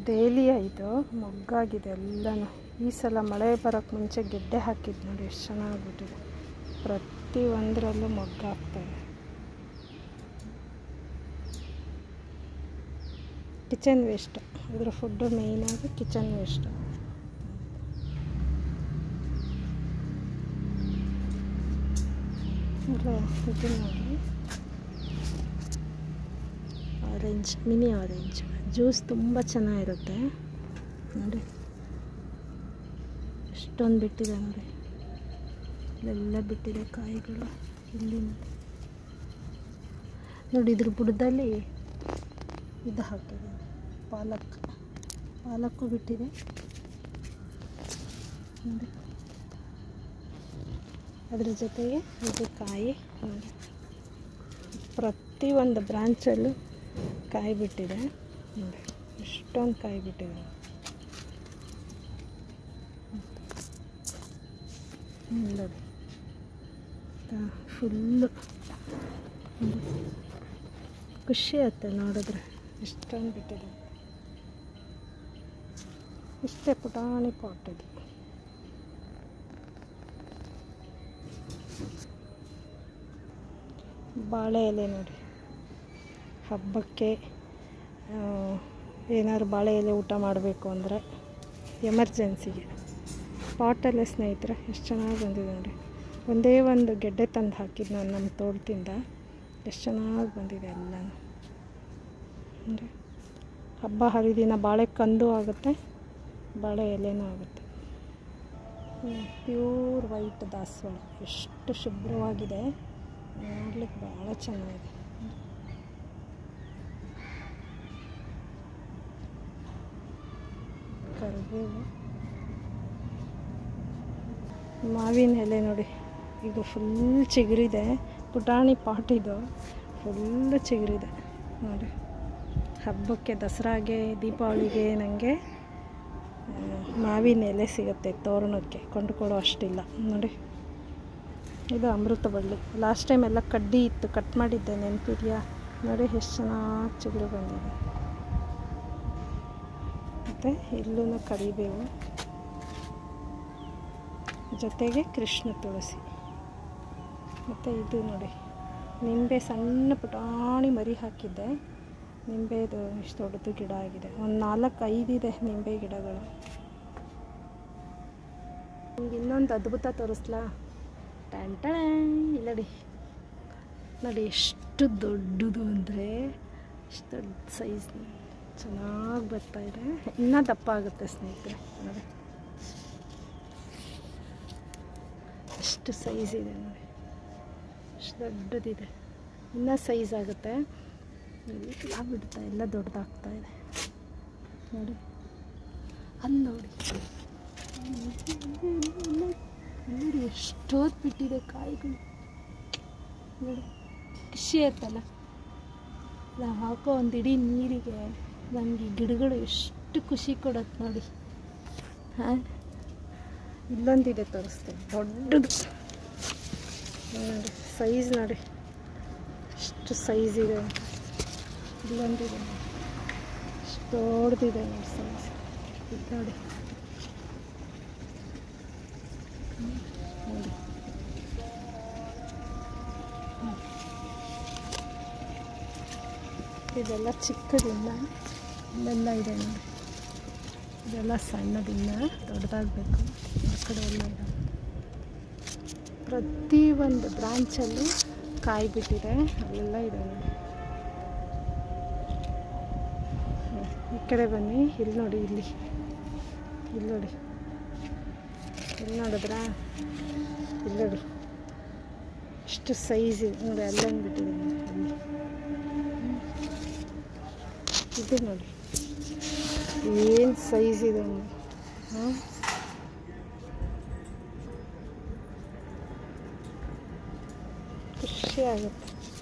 Dahlia ಇದು ಮೊಗ್ಗಾಗಿದೆ ಎಲ್ಲನೂ ಈ ಸಲ ಮಳೆ ಬರೋಕ್ಕೆ ಮುಂಚೆ ಗೆಡ್ಡೆ ಹಾಕಿದ್ದು ನೋಡಿ ಎಷ್ಟು ಚೆನ್ನಾಗ್ಬಿಟ್ಟಿದೆ ಪ್ರತಿ ಒಂದರಲ್ಲೂ ಮೊಗ್ಗಾಗ್ತಾಯಿದೆ ಕಿಚನ್ ವೇಸ್ಟು ಇದ್ರ ಫುಡ್ಡು ಮೇಯ್ನಾಗಿ ಕಿಚನ್ ವೇಸ್ಟು ಇಲ್ಲ ಇದು ನೋಡಿ ಆರೆಂಜ್ ಮಿನಿ ಆರೆಂಜ್ ಜ್ಯೂಸ್ ತುಂಬ ಚೆನ್ನಾಗಿರುತ್ತೆ ನೋಡಿ ಎಷ್ಟೊಂದು ಬಿಟ್ಟಿದೆ ನೋಡಿ ಇಲ್ಲೆಲ್ಲ ಬಿಟ್ಟಿದೆ ಕಾಯಿಗಳು ಇಲ್ಲಿ ನೋಡಿ. ನೋಡಿ ಇದ್ರ ಬುಡದಲ್ಲಿ ಇದು ಹಾಕಿದೆ ಪಾಲಕ್ ಪಾಲಕ್ಕು ಬಿಟ್ಟಿದೆ ನೋಡಿ ಅದ್ರ ಜೊತೆಗೆ ಇದು ಕಾಯಿ ನೋಡಿ ಪ್ರತಿಯೊಂದು ಬ್ರಾಂಚಲ್ಲೂ ಕಾಯಿ ಬಿಟ್ಟಿದೆ ನೋಡಿ ಎಷ್ಟೊಂದು ಕಾಯಿ ಬಿಟ್ಟಿದೆ ಹ್ಮ್, ನೋಡಿ ಫುಲ್ಲು ಖುಷಿ ಆಗುತ್ತೆ ನೋಡಿದ್ರೆ ಎಷ್ಟೊಂದು ಬಿಟ್ಟಿದೆ ಇಷ್ಟೇ ಪುಟಾಣಿ ಪಾಟ್ ಇದು ಬಾಳೆ ಎಲೆ ನೋಡಿ ಹಬ್ಬಕ್ಕೆ ಆ, ಏನಾದ್ರು ಬಾಳೆ ಎಲೆ ಊಟ ಮಾಡಬೇಕು ಅಂದರೆ ಎಮರ್ಜೆನ್ಸಿಗೆ ಪಾಟಲ್ಲೇ ಸ್ನೇಹಿತರೆ ಎಷ್ಟು ಚೆನ್ನಾಗಿ ಬಂದಿದೆ ನೋಡಿ ಒಂದೇ ಒಂದು ಗೆಡ್ಡೆ ತಂದು ಹಾಕಿದ್ದು ನಾನು ನಮ್ಮ ತೋಟದಿಂದ ಎಷ್ಟು ಚೆನ್ನಾಗಿ ಬಂದಿದೆ ಎಲ್ಲನೂ ಅಂದರೆ ಹಬ್ಬ ಹರಿದಿನ ಬಾಳೆ ಕಂದು ಆಗುತ್ತೆ ಬಾಳೆ ಎಲೆನೂ ಆಗುತ್ತೆ ಪ್ಯೂರ್ ವೈಟ್ ದಾಸವಾಳ ಎಷ್ಟು ಶುಭ್ರವಾಗಿದೆ ನೋಡ್ಲಿಕ್ಕೆ ಭಾಳ ಚೆನ್ನಾಗಿದೆ ಕರಿಬೇವು ಮಾವಿನ ಎಲೆ ನೋಡಿ ಇದು ಫುಲ್ ಚಿಗುರಿದೆ ಪುಟಾಣಿ ಪಾಟ್ ಇದು ಫುಲ್ಲು ಚಿಗುರಿದೆ ನೋಡಿ ಹಬ್ಬಕ್ಕೆ ದಸರಾಗೆ ದೀಪಾವಳಿಗೆ ನನಗೆ ಮಾವಿನ ಎಲೆ ಸಿಗುತ್ತೆ ತೋರಣಕ್ಕೆ ಕೊಂಡುಕೊಡೋ ಅಷ್ಟಿಲ್ಲ ನೋಡಿ ಇದು ಅಮೃತ ಬಳ್ಳಿ ಲಾಸ್ಟ್ ಟೈಮ್ ಎಲ್ಲ ಕಡ್ಡಿ ಇತ್ತು ಕಟ್ ಮಾಡಿದ್ದೆ ನೆನಪಿದೆಯಾ ನೋಡಿ ಎಷ್ಟು ಚೆನ್ನಾಗಿ ಚಿಗುರು ಬಂದಿದೆ ಮತ್ತು ಇಲ್ಲೂ ಕರಿಬೇವು ಜೊತೆಗೆ ಕೃಷ್ಣ ತುಳಸಿ ಮತ್ತು ಇದು ನೋಡಿ ನಿಂಬೆ ಸಣ್ಣ ಪುಟಾಣಿ ಮರಿ ಹಾಕಿದ್ದೆ ನಿಂಬೆದು ಇಷ್ಟು ದೊಡ್ಡದು ಗಿಡ ಆಗಿದೆ ಒಂದು ನಾಲ್ಕು ಐದಿದೆ ನಿಂಬೆ ಗಿಡಗಳು ನಿಮ್ಗೆ ಇನ್ನೊಂದು ಅದ್ಭುತ ತೋರಿಸ್ಲಾ ಟ್ಯಾನ್ ಟ್ಯಾನ್ ಇಲ್ಲ ನೋಡಿ ನೋಡಿ ಎಷ್ಟು ದೊಡ್ಡದು ಅಂದರೆ ಎಷ್ಟು ದೊಡ್ಡ ಸೈಜ್ ಚೆನ್ನಾಗಿ ಬರ್ತಾ ಇದೆ ಇನ್ನೂ ದಪ್ಪ ಆಗುತ್ತೆ ಸ್ನೇಹಿತರೆ ನೋಡಿ ಎಷ್ಟು ಸೈಜ್ ಇದೆ ನೋಡಿ ಎಷ್ಟು ದೊಡ್ಡದಿದೆ ಇನ್ನೂ ಸೈಜ್ ಆಗುತ್ತೆ ಎಲ್ಲ ಬಿಡ್ತಾ ಎಲ್ಲ ದೊಡ್ಡದಾಗ್ತಾ ಇದೆ ನೋಡಿ ಅಲ್ಲಿ ನೋಡಿ ನೋಡಿ ಎಷ್ಟೊತ್ತು ಬಿಟ್ಟಿದೆ ಕಾಯಿಗಳು ನೋಡಿ ಖುಷಿ ಆಯ್ತಲ್ಲ ನಾವು ಹಾಕೋ ಒಂದು ಇಡೀ ನೀರಿಗೆ ನನಗೆ ಗಿಡಗಳು ಎಷ್ಟು ಖುಷಿ ಕೊಡತ್ತೆ ನೋಡಿ ಹಾಂ ಇಲ್ಲೊಂದಿದೆ ತೋರಿಸ್ತೇನೆ ದೊಡ್ಡದು ನೋಡಿ ಸೈಜ್ ನೋಡಿ ಎಷ್ಟು ಸೈಜ್ ಇದೆ ಇಲ್ಲೊಂದಿದೆ ನೋಡಿ. ಎಷ್ಟು ದೊಡ್ಡದಿದೆ ನೋಡಿ ಸೈಜ್ ಇದು ನೋಡಿ ಹ್ಮ್, ನೋಡಿ ಹ್ಮ್. ಇದೆಲ್ಲ ಚಿಕ್ಕದಿಲ್ಲ ಇಲ್ಲೆಲ್ಲ ಇದೆ ನೋಡಿ ಇದೆಲ್ಲ ಸಣ್ಣದಿಲ್ಲ ದೊಡ್ಡದಾಗಬೇಕು ಆ ಕಡೆ ಎಲ್ಲ ಇದೆ ಪ್ರತಿ ಒಂದು ಬ್ರಾಂಚಲ್ಲೂ ಕಾಯಿ ಬಿಟ್ಟಿದೆ ಅಲ್ಲೆಲ್ಲ ಇದೆ ನೋಡಿ ಹ್ಮ್. ಈ ಕಡೆ ಬನ್ನಿ ಇಲ್ಲಿ ನೋಡಿ ಇಲ್ಲಿ ಇಲ್ಲಿ ನೋಡಿ ಇಲ್ಲಿ ನೋಡಿದ್ರಾ ಇಲ್ಲಿ ನೋಡಿ ಎಷ್ಟು ಸೈಜ್ ಇದೆ ನೋಡಿ ಅಲ್ಲೊಂದು ಬಿಟ್ಟಿದೆ ನೋಡಿ ಅಲ್ಲಿ ಹ್ಮ್. ಇದು ನೋಡಿ ಏನು ಸೈಜ್ ಇದೆ ನೋಡಿ ಹಾಂ ಖುಷಿ ಆಗುತ್ತೆ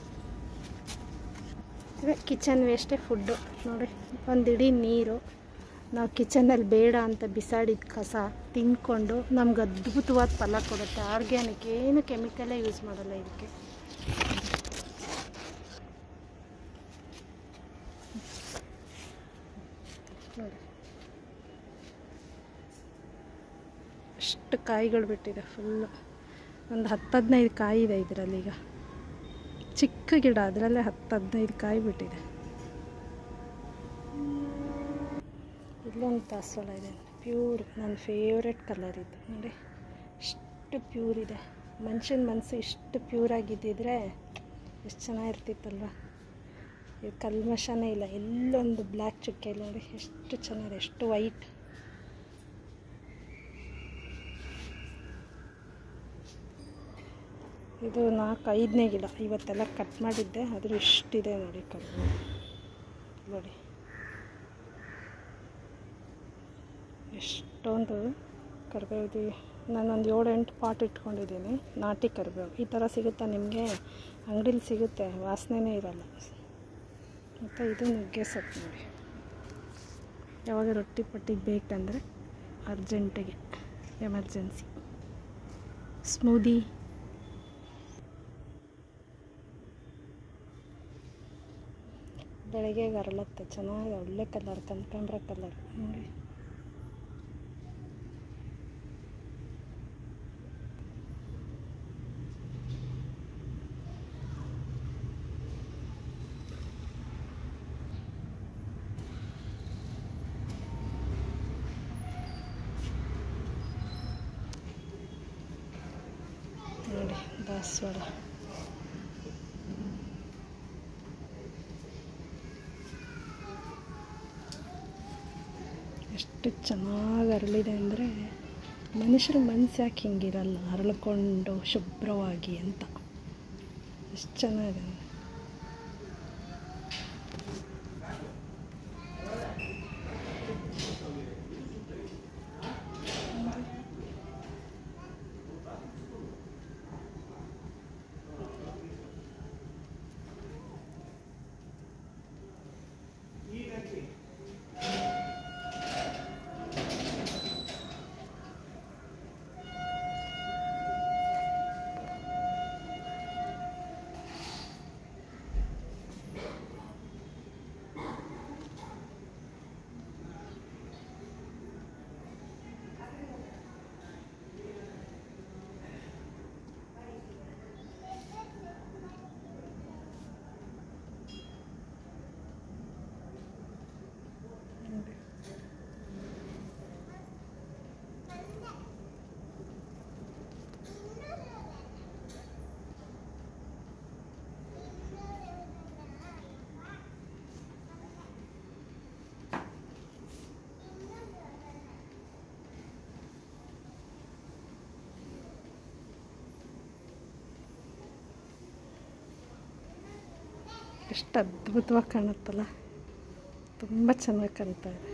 ಇದೇ ಕಿಚನ್ ವೇಸ್ಟೇ ಫುಡ್ಡು ನೋಡಿ ಒಂದು ಇಡೀ ನೀರು ನಾವು ಕಿಚನಲ್ಲಿ ಬೇಡ ಅಂತ ಬಿಸಾಡಿದ ಕಸ ತಿಂದ್ಕೊಂಡು ನಮ್ಗೆ ಅದ್ಭುತವಾದ ಫಲ ಕೊಡುತ್ತೆ ಆರ್ಗ್ಯಾನಿಕ್ ಏನು ಕೆಮಿಕಲೇ ಯೂಸ್ ಮಾಡಲ್ಲ ಇದಕ್ಕೆ ನೋಡಿ ಎಷ್ಟು ಕಾಯಿಗಳು ಬಿಟ್ಟಿದೆ ಫುಲ್ಲು ಒಂದು ಹತ್ತು ಹದಿನೈದು ಕಾಯಿ ಇದೆ ಇದರಲ್ಲಿ ಈಗ ಚಿಕ್ಕ ಗಿಡ ಅದರಲ್ಲೇ ಹತ್ತು ಹದಿನೈದು ಕಾಯಿ ಬಿಟ್ಟಿದೆ ಇಲ್ಲೊಂದು ದಾಸವಾಳ ಇದೆ ಪ್ಯೂರ್ ನನ್ನ ಫೇವ್ರೆಟ್ ಕಲರ್ ಇದು ನೋಡಿ ಎಷ್ಟು ಪ್ಯೂರ್ ಇದೆ ಮನುಷ್ಯನ ಮನಸ್ಸು ಇಷ್ಟು ಪ್ಯೂರ್ ಆಗಿದ್ದಿದ್ರೆ ಎಷ್ಟು ಚೆನ್ನಾಗಿರ್ತಿತ್ತಲ್ವ ಇದು ಕಲ್ಮಶನೇ ಇಲ್ಲ ಎಲ್ಲೊಂದು ಬ್ಲ್ಯಾಕ್ ಚುಕ್ಕೆ ಇಲ್ಲ ನೋಡಿ ಎಷ್ಟು ಚೆನ್ನಾಗಿದೆ ಎಷ್ಟು ವೈಟ್ ಇದು ನಾಲ್ಕು ಐದನೇ ಗಿಡ ಇವತ್ತೆಲ್ಲ ಕಟ್ ಮಾಡಿದ್ದೆ ಆದರೂ ಇಷ್ಟಿದೆ ನೋಡಿ ಕಲ್ಲು ನೋಡಿ ಎಷ್ಟೊಂದು ಕರಿಬೇವು ನಾನೊಂದು ಏಳು ಎಂಟು ಪಾಟ್ ಇಟ್ಕೊಂಡಿದ್ದೀನಿ ನಾಟಿ ಕರಿಬೇವು ಈ ಥರ ಸಿಗುತ್ತಾ ನಿಮಗೆ ಅಂಗಡೀಲಿ ಸಿಗುತ್ತೆ ವಾಸನೆನೇ ಇರಲ್ಲ ಮತ್ತು ಇದು ನುಗ್ಗೆ ಸೊಪ್ಪು ನೋಡಿ ಯಾವಾಗ ರೊಟ್ಟಿ ಪಟ್ಟಿಗೆ ಬೇಕಂದರೆ ಅರ್ಜೆಂಟಿಗೆ ಎಮರ್ಜೆನ್ಸಿ ಸ್ಮೂದಿ ಬೆಳಗ್ಗೆಗೆ ಅರಳುತ್ತೆ ಚೆನ್ನಾಗಿ ಒಳ್ಳೆ ಕಲರ್ ಕನಕಾಂಬ್ರ ಕಲರ್ ನೋಡಿ ನೋಡಿ ದಾಸವಾಳ ಎಷ್ಟು ಚೆನ್ನಾಗಿ ಅರಳಿದೆ ಅಂದರೆ ಮನುಷ್ಯರ ಮನಸ್ಸು ಯಾಕೆ ಹಿಂಗಿರಲ್ಲ ಅರಳ್ಕೊಂಡು ಶುಭ್ರವಾಗಿ ಅಂತ ಎಷ್ಟು ಚೆನ್ನಾಗಿದೆ ನೋಡಿ. ಎಷ್ಟು ಅದ್ಭುತವಾಗಿ ಕಾಣುತ್ತಲ್ಲ ತುಂಬ ಚೆನ್ನಾಗಿ ಕಾಣ್ತಾ ಇದೆ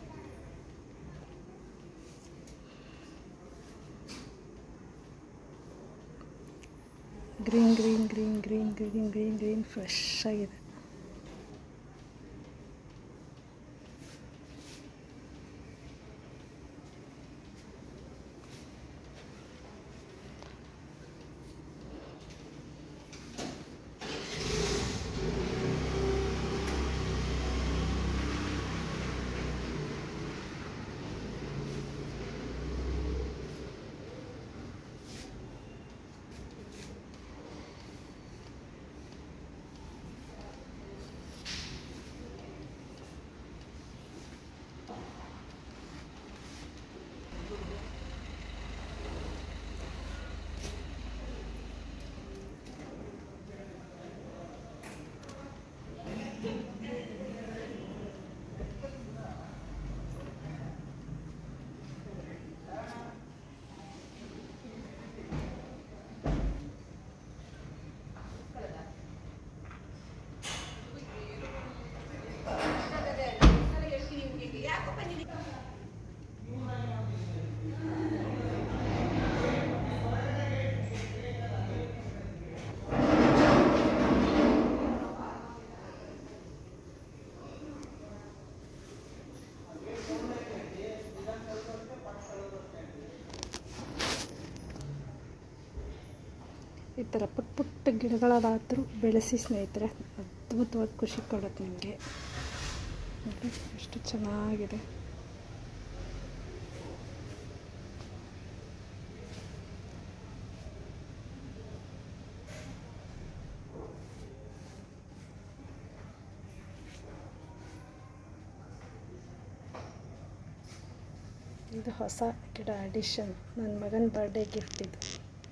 green green green green green green green fresh ಆಗಿದೆ ಈ ಥರ ಪುಟ್ಟ ಪುಟ್ಟ ಗಿಡಗಳಾದರೂ ಬೆಳೆಸಿ ಸ್ನೇಹಿತರೆ ಅದ್ಭುತವಾದ ಖುಷಿ ಕೊಡುತ್ತೆ ನಿಮಗೆ ನೋಡಿ ಎಷ್ಟು ಚೆನ್ನಾಗಿದೆ ಇದು ಹೊಸ ಗಿಡ ಅಡಿಷನ್ ನನ್ನ ಮಗನ ಬರ್ಡೇ ಗಿಫ್ಟ್ ಇದು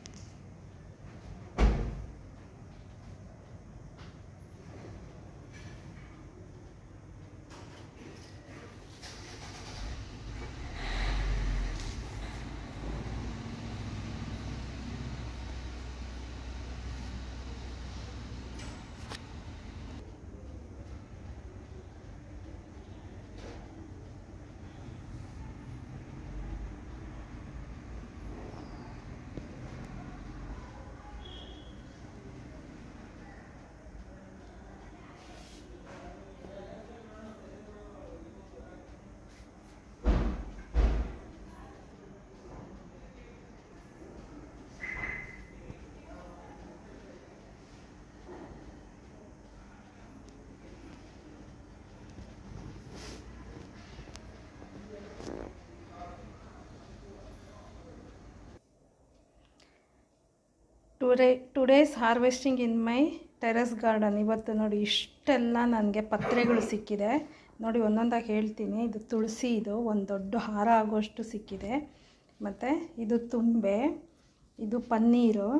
today today's harvesting in my terrace garden ಇವತ್ತು ನೋಡಿ ಇಷ್ಟೆಲ್ಲ ನನಗೆ ಪತ್ರೆಗಳು ಸಿಕ್ಕಿದೆ ನೋಡಿ ಒಂದೊಂದಾಗಿ ಹೇಳ್ತೀನಿ ಇದು ತುಳಸಿ ಇದು ಒಂದು ದೊಡ್ಡ ಹಾರ ಆಗೋಷ್ಟು ಸಿಕ್ಕಿದೆ ಮತ್ತು ಇದು ತುಂಬೆ ಇದು ಪನ್ನೀರು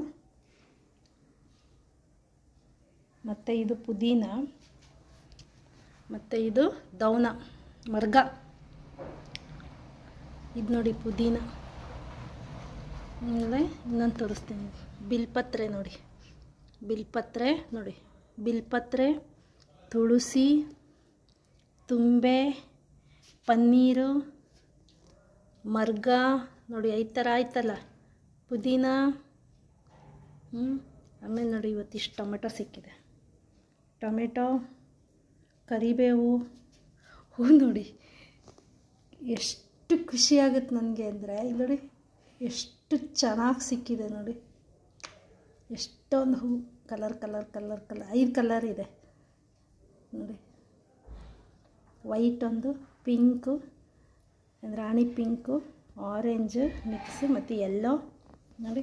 ಮತ್ತು ಇದು ಪುದೀನ ಮತ್ತು ಇದು ದೌನ ಮರ್ಗ ಇದು ನೋಡಿ ಪುದೀನ ಆಮೇಲೆ ಇನ್ನೊಂದು ತೋರಿಸ್ತೀನಿ ಬಿಲ್ಪತ್ರೆ ನೋಡಿ ಬಿಲ್ಪತ್ರೆ ನೋಡಿ ಬಿಲ್ಪತ್ರೆ ತುಳಸಿ ತುಂಬೆ ಪನ್ನೀರು ಮರ್ಗ ನೋಡಿ ಐದು ಥರ ಆಯ್ತಲ್ಲ ಪುದೀನ ಹ್ಞೂ ಆಮೇಲೆ ನೋಡಿ ಇವತ್ತಿಷ್ಟು ಟೊಮೆಟೊ ಸಿಕ್ಕಿದೆ ಟೊಮೆಟೊ ಕರಿಬೇವು ಹೂ ನೋಡಿ ಎಷ್ಟು ಖುಷಿಯಾಗುತ್ತೆ ನನಗೆ ಅಂದರೆ ಇಲ್ಲಿ ನೋಡಿ ಎಷ್ಟು ಚೆನ್ನಾಗಿ ಸಿಕ್ಕಿದೆ ನೋಡಿ ಎಷ್ಟೊಂದು ಹೂ ಕಲರ್ ಕಲರ್ ಕಲರ್ ಕಲರ್ ಐದು ಕಲರ್ ಇದೆ ನೋಡಿ ವೈಟ್ ಒಂದು ಪಿಂಕು ರಾಣಿ ಪಿಂಕು ಆರೆಂಜು ಮಿಕ್ಸ್ ಮತ್ತು ಎಲ್ಲೋ ನೋಡಿ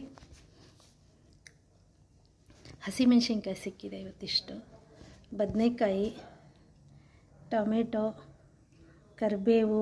ಹಸಿಮೆಣ್ಸಿನ್ಕಾಯಿ ಸಿಕ್ಕಿದೆ ಇವತ್ತಿಷ್ಟು ಬದನೆಕಾಯಿ ಟೊಮೆಟೊ ಕರಿಬೇವು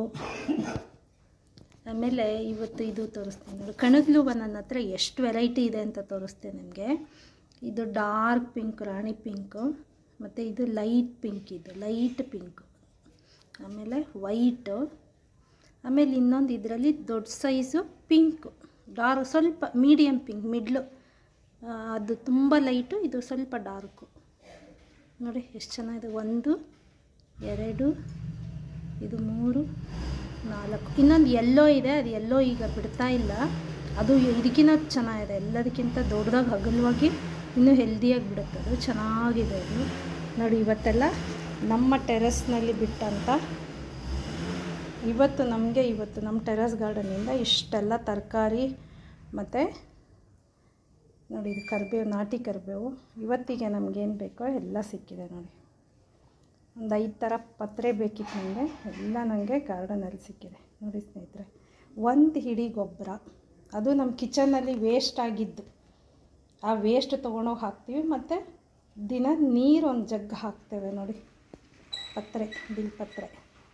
ಆಮೇಲೆ ಇವತ್ತು ಇದು ತೋರಿಸ್ತೀನಿ ನೋಡಿ ಕಣಗ್ಲು ನನ್ನ ಹತ್ರ ಎಷ್ಟು ವೆರೈಟಿ ಇದೆ ಅಂತ ತೋರಿಸ್ತೀನಿ ನಿಮಗೆ ಇದು ಡಾರ್ಕ್ ಪಿಂಕ್ ರಾಣಿ ಪಿಂಕು ಮತ್ತು ಇದು ಲೈಟ್ ಪಿಂಕ್ ಇದು ಲೈಟ್ ಪಿಂಕು ಆಮೇಲೆ ವೈಟು ಆಮೇಲೆ ಇನ್ನೊಂದು ಇದರಲ್ಲಿ ದೊಡ್ಡ ಸೈಜು ಪಿಂಕು ಡಾರ್ಕ್ ಸ್ವಲ್ಪ ಮೀಡಿಯಮ್ ಪಿಂಕ್ ಮಿಡ್ಲು ಅದು ತುಂಬ ಲೈಟು ಇದು ಸ್ವಲ್ಪ ಡಾರ್ಕು ನೋಡಿ ಎಷ್ಟು ಚೆನ್ನಾಗಿದೆ ಒಂದು ಎರಡು ಇದು ಮೂರು ನಾಲ್ಕು ಇನ್ನೊಂದು ಎಲ್ಲೋ ಇದೆ ಅದು ಎಲ್ಲೋ ಈಗ ಬಿಡ್ತಾ ಇಲ್ಲ ಅದು ಇದಕ್ಕಿಂತ ಚೆನ್ನಾಗಿದೆ ಎಲ್ಲದಕ್ಕಿಂತ ದೊಡ್ಡದಾಗಿ ಅಗಲವಾಗಿ ಇನ್ನೂ ಹೆಲ್ದಿಯಾಗಿ ಬಿಡುತ್ತೆ ಅದು ಚೆನ್ನಾಗಿದೆ ಅದು ನೋಡಿ ಇವತ್ತೆಲ್ಲ ನಮ್ಮ ಟೆರೆಸ್ನಲ್ಲಿ ಬಿಟ್ಟಂಥ ಇವತ್ತು ನಮಗೆ ಇವತ್ತು ನಮ್ಮ ಟೆರೆಸ್ ಗಾರ್ಡನಿಂದ ಇಷ್ಟೆಲ್ಲ ತರಕಾರಿ ಮತ್ತು ನೋಡಿ ಇದು ಕರಿಬೇವು ನಾಟಿ ಕರಿಬೇವು ಇವತ್ತಿಗೆ ನಮಗೇನು ಬೇಕೋ ಎಲ್ಲ ಸಿಕ್ಕಿದೆ ನೋಡಿ ಒಂದು ಐದು ಥರ ಪತ್ರೆ ಬೇಕಿತ್ತು ನನಗೆ ಎಲ್ಲ ನನಗೆ ಗಾರ್ಡನಲ್ಲಿ ಸಿಕ್ಕಿದೆ ನೋಡಿ ಸ್ನೇಹಿತರೆ ಒಂದು ಹಿಡಿ ಗೊಬ್ಬರ ಅದು ನಮ್ಮ ಕಿಚನಲ್ಲಿ ವೇಸ್ಟ್ ಆಗಿದ್ದು ಆ ವೇಸ್ಟ್ ತೊಗೊಂಡೋಗಿ ಹಾಕ್ತೀವಿ ಮತ್ತು ದಿನ ನೀರು ಒಂದು ಜಗ್ ಹಾಕ್ತೇವೆ ನೋಡಿ ಪತ್ರೆ ಬಿಲ್ಪತ್ರೆ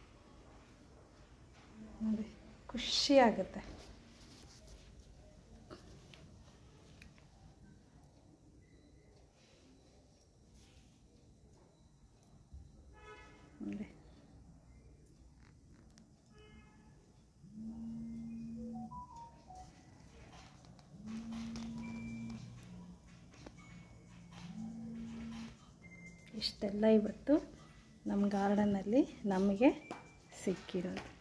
ನೋಡಿ ಖುಷಿ ಆಗುತ್ತೆ ನೋಡಿ ಇಷ್ಟೆಲ್ಲ ಇವತ್ತು ನಮ್ಮ ಗಾರ್ಡನಲ್ಲಿ ನಮಗೆ ಸಿಕ್ಕಿರೋದು